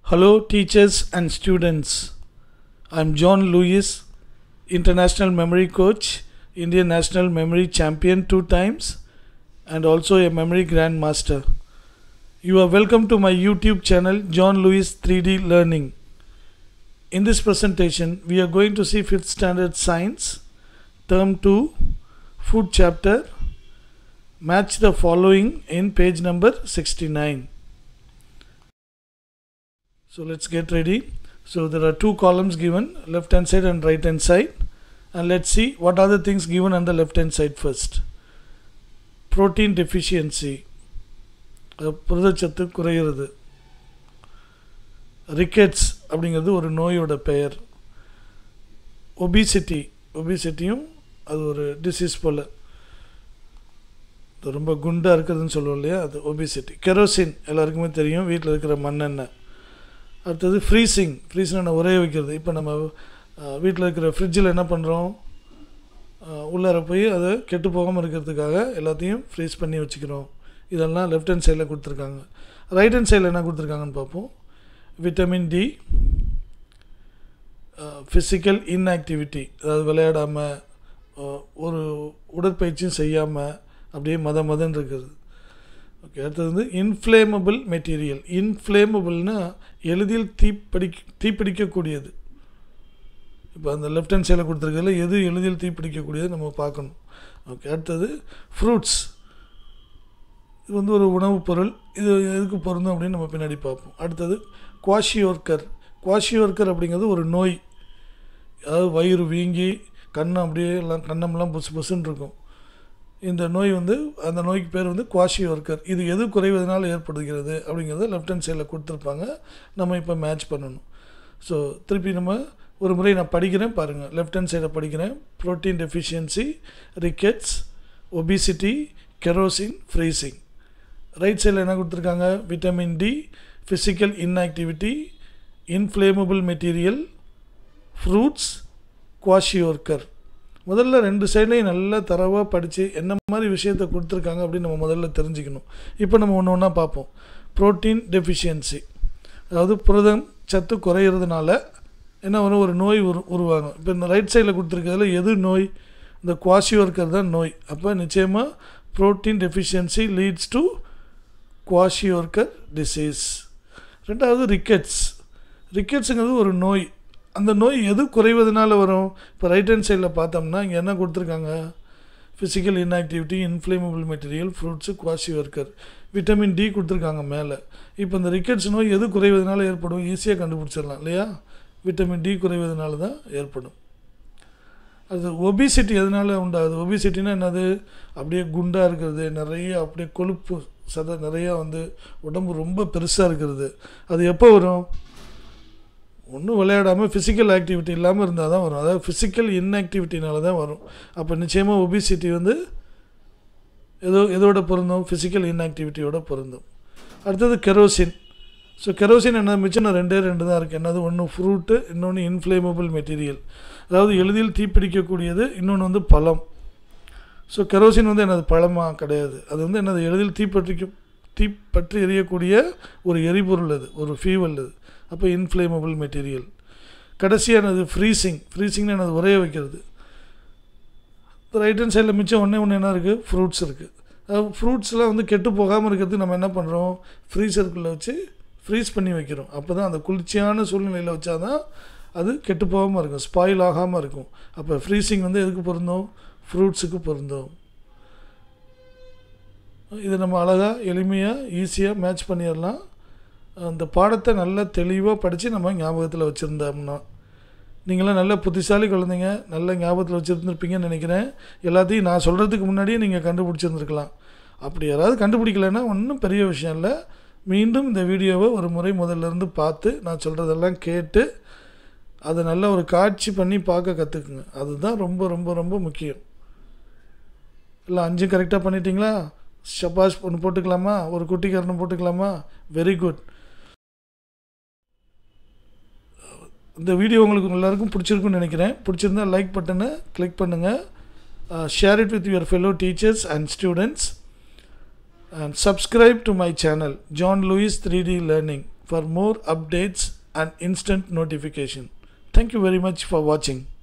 Hello, teachers and students. I'm John Lewis, International Memory Coach, Indian National Memory Champion two times, and also a Memory Grandmaster. You are welcome to my YouTube channel, John Lewis 3D Learning. In this presentation, we are going to see 5th Standard Science, Term 2, Food Chapter. Match the following in page number 69. So let's get ready. So there are two columns given, left hand side and right hand side. And let's see what are the things given on the left hand side first. Protein deficiency. அஹ் புரதச்சத்து குறைகிறது rickets அப்படிங்கிறது ஒரு நோயோட பெயர் obesity ஒபிசிட்டியும் அது ஒரு disease போல் இது ரொம்ப குண்டாக இருக்கிறதுன்னு சொல்லுவோம் இல்லையா அது ஒபிசிட்டி கெரோசின் எல்லாருக்குமே தெரியும் வீட்டில் இருக்கிற மண்ணெண்ணெய் அடுத்தது ஃப்ரீசிங் ஃப்ரீஸ்னா உரைய வைக்கிறது இப்போ நம்ம வீட்டில் இருக்கிற ஃப்ரிட்ஜில் என்ன பண்ணுறோம் உள்ளார போய் அதை கெட்டு போகாமல் இருக்கிறதுக்காக எல்லாத்தையும் ஃப்ரீஸ் பண்ணி வச்சுக்கிறோம் இதெல்லாம் லெஃப்ட் ஹேண்ட் சைடில் கொடுத்துருக்காங்க ரைட் ஹேண்ட் சைடில் என்ன கொடுத்துருக்காங்கன்னு பார்ப்போம் விட்டமின் டி ஃபிசிக்கல் இன்ஆக்டிவிட்டி அதாவது விளையாடாமல் ஒரு உடற்பயிற்சியும் செய்யாமல் அப்படியே மத மதன் இருக்கிறது ஓகே அடுத்தது வந்து இன்ஃப்ளேமபிள் மெட்டீரியல் இன்ஃப்ளேமபிள்னா எளிதில் தீப்படி தீப்பிடிக்கக்கூடியது இப்போ அந்த லெஃப்ட் ஹேண்ட் சைடில் கொடுத்துருக்கல எது எளிதில் தீப்பிடிக்கக்கூடியது நம்ம பார்க்கணும் ஓகே அடுத்தது ஃப்ரூட்ஸ் இது வந்து ஒரு உணவுப் பொருள் இது எதுக்கு பொருந்தும் அப்படின்னு நம்ம பின்னாடி பார்ப்போம் அடுத்தது குவாஷியோர்க்கர் குவாஷியோர்க்கர் அப்படிங்கிறது ஒரு நோய் அதாவது வயிறு வீங்கி கண்ணம் அப்படியே எல்லாம் கண்ணமெல்லாம் புசு புசுன்னு இருக்கும் இந்த நோய் வந்து அந்த நோய்க்கு பேர் வந்து குவாஷி ஒர்க்கர் இது எது குறைவதனால் ஏற்படுகிறது அப்படிங்கிறத லெஃப்ட் ஹேண்ட் சைடில் கொடுத்துருப்பாங்க நம்ம இப்போ மேட்ச் பண்ணணும் ஸோ திருப்பி நம்ம ஒரு முறை நான் படிக்கிறேன் பாருங்கள் லெஃப்ட் ஹேண்ட் சைடில் படிக்கிறேன் protein deficiency rickets obesity kerosene freezing right சைடில் என்ன கொடுத்துருக்காங்க vitamin D physical inactivity inflammable material fruits kwashiorkor முதல்ல ரெண்டு சைட்லையும் நல்லா தரவாக படித்து என்ன மாதிரி விஷயத்தை கொடுத்துருக்காங்க அப்படின்னு நம்ம முதல்ல தெரிஞ்சுக்கணும் இப்போ நம்ம ஒன்று ஒன்றா பார்ப்போம் ப்ரோட்டீன் டெஃபிஷியன்சி அதாவது புரதம் சத்து குறையிறதுனால என்ன வரும் ஒரு நோய் உரு உருவாகும் இப்போ இந்த ரைட் சைடில் கொடுத்துருக்கிறதுல எது நோய் இந்த குவாஷி ஒர்க்கர் தான் நோய் அப்போ நிச்சயமாக protein deficiency leads to kwashiorkor disease ரெண்டாவது ரிக்கெட்ஸ் ரிக்கெட்ஸுங்கிறது ஒரு நோய் அந்த நோய் எது குறைவதனால வரும் இப்போ ரைட் ஹேண்ட் சைடில் பார்த்தோம்னா இங்கே என்ன கொடுத்துருக்காங்க physical inactivity inflammable material fruits kwashiorkor vitamin D கொடுத்துருக்காங்க மேலே இப்போ இந்த ரிக்கெட்ஸ் நோய் எது குறைவதனால ஏற்படும் ஈஸியாக கண்டுபிடிச்சிடலாம் இல்லையா விட்டமின் டி குறைவதனால தான் ஏற்படும் அது ஒபிசிட்டி எதனால் உண்டாகுது ஒபிசிட்டினா என்னது அப்படியே குண்டாக இருக்கிறது நிறைய அப்படியே கொழுப்பு சதை நிறையா வந்து உடம்பு ரொம்ப பெருசாக இருக்கிறது அது எப்போ வரும் ஒன்றும் விளையாடாமல் ஃபிசிக்கல் ஆக்டிவிட்டி இல்லாமல் இருந்தால் தான் வரும் அதாவது ஃபிசிக்கல் இன்ஆக்டிவிட்டினால தான் வரும் அப்போ நிச்சயமாக ஒபிசிட்டி வந்து ஏதோ எதோட பொருந்தும் ஃபிசிக்கல் இன்ஆக்டிவிட்டியோட பொருந்தும் அடுத்தது கெரோசின் ஸோ கெரோசின் என்ன மிச்சம் ரெண்டே ரெண்டு தான் இருக்குது என்னது ஒன்று ஃப்ரூட்டு இன்னொன்று இன்ஃப்ளேமபிள் மெட்டீரியல் அதாவது எளிதில் தீப்பிடிக்கக்கூடியது இன்னொன்று வந்து பழம் ஸோ கெரோசின் வந்து என்னது பழமாக கிடையாது அது வந்து என்னது எளிதில் தீப்பற்றிக்க தீப்பற்றி எரியக்கூடிய ஒரு எரிபொருள் அது ஒரு ஃபீவல் அது அப்போ இன்ஃப்ளேமபிள் மெட்டீரியல் கடைசியானது ஃப்ரீசிங் ஃப்ரீசிங்னு என்னது உரைய வைக்கிறது ரைட் ஹேண்ட் சைடில் மிச்சம் ஒன்றே ஒன்று என்ன இருக்குது ஃப்ரூட்ஸ் இருக்குது அதாவது ஃப்ரூட்ஸ்லாம் வந்து கெட்டு போகாமல் இருக்கிறதுக்கு நம்ம என்ன பண்ணுறோம் ஃப்ரீசருக்குள்ளே வச்சு ஃப்ரீஸ் பண்ணி வைக்கிறோம் அப்போ தான் அந்த குளிர்ச்சியான சூழ்நிலையில் வச்சா தான் அது கெட்டு போகாமல் இருக்கும் ஸ்பாயில் ஆகாமல் இருக்கும் அப்போ ஃப்ரீசிங் வந்து எதுக்கு பொருந்தும் ஃப்ரூட்ஸுக்கு பொருந்தும் இதை நம்ம அழகாக எளிமையாக ஈஸியாக மேட்ச் பண்ணிடலாம் அந்த பாடத்தை நல்லா தெளிவாக படித்து நம்ம ஞாபகத்தில் வச்சுருந்தோம்னா நீங்களாம் நல்ல புத்திசாலி குழந்தைங்க நல்ல ஞாபகத்தில் வச்சுருந்துருப்பீங்கன்னு நினைக்கிறேன் எல்லாத்தையும் நான் சொல்கிறதுக்கு முன்னாடியே நீங்கள் கண்டுபிடிச்சிருந்துருக்கலாம் அப்படி யாராவது கண்டுபிடிக்கலைன்னா ஒன்றும் பெரிய விஷயம் இல்லை மீண்டும் இந்த வீடியோவை ஒரு முறை முதல்லேருந்து பார்த்து நான் சொல்கிறதெல்லாம் கேட்டு அதை நல்ல ஒரு காட்சி பண்ணி பார்க்க கற்றுக்குங்க அதுதான் ரொம்ப ரொம்ப ரொம்ப முக்கியம் இல்லை அஞ்சும் கரெக்டாக பண்ணிட்டீங்களா ஷபாஷ் ஒன்று போட்டுக்கலாமா ஒரு குட்டிக்காரனு போட்டுக்கலாமா வெரி குட் இந்த வீடியோ உங்களுக்கு எல்லாருக்கும் பிடிச்சிருக்குன்னு நினைக்கிறேன் பிடிச்சிருந்தா லைக் பட்டனை கிளிக் பண்ணுங்கள் share it with your fellow teachers and students and subscribe to my channel john lewis 3d learning for more updates and instant notification. Thank you very much for watching.